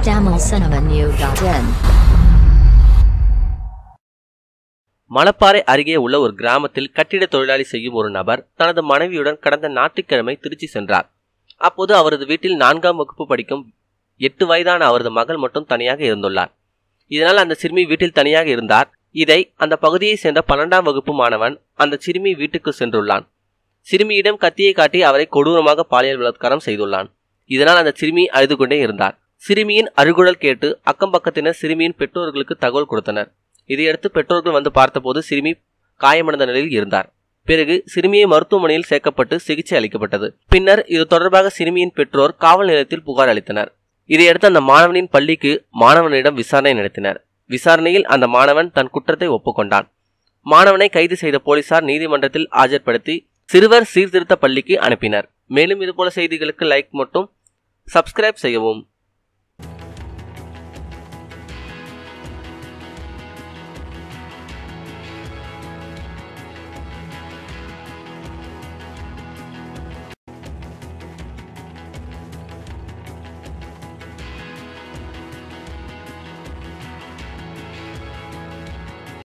tamilcinemanew.in Manapparai அருகே உள்ள ஒரு கிராமத்தில் கட்டிட தொழிலாளி செய்யும் ஒரு நபர் தனது மனைவியுடன் கடந்த ஞாயிற்றுக்கிழமை திருச்சி சென்றார் அப்போது அவரது வீட்டில் நான்காம் வகுப்பு படிக்கும் எட்டு வயதான அவரது மகள் மட்டும் தனியாக இருந்துள்ளார் இதனால் அந்த சிறுமி வீட்டில் தனியாக இருந்தார் இதை அந்த பகுதியை சேர்ந்த பன்னெண்டாம் வகுப்பு மாணவன் அந்த சிறுமி வீட்டுக்கு சென்றுள்ளான் சிறுமியிடம் கத்தியை காட்டி அவரை கொடூரமாக பாலியல் பலாத்காரம் செய்துள்ளான் இதனால் அந்த சிறுமி அழுது கொண்டே இருந்தார் சிறுமியின் அருகுழல் கேட்டு அக்கம் பக்கத்தினர் சிறுமியின் பெற்றோர்களுக்கு தகவல் கொடுத்தனர் இதையடுத்து பெற்றோர்கள் வந்து பார்த்தபோது சிறுமி காயமடைந்த நிலையில் இருந்தார் பிறகு சிறுமியை மருத்துவமனையில் சேர்க்கப்பட்டு சிகிச்சை அளிக்கப்பட்டது பின்னர் இது தொடர்பாக சிறுமியின் பெற்றோர் காவல் நிலையத்தில் புகார் அளித்தனர் இதையடுத்து அந்த மாணவனின் பள்ளிக்கு மாணவனிடம் விசாரணை நடத்தினர் விசாரணையில் அந்த மாணவன் தன் குற்றத்தை ஒப்புக்கொண்டான் மாணவனை கைது செய்த போலீசார் நீதிமன்றத்தில் ஆஜர்படுத்தி சிறுவர் சீர்திருத்த பள்ளிக்கு அனுப்பினர் மேலும் இதுபோல செய்திகளுக்கு லைக் மற்றும் சப்ஸ்கிரைப் செய்யவும்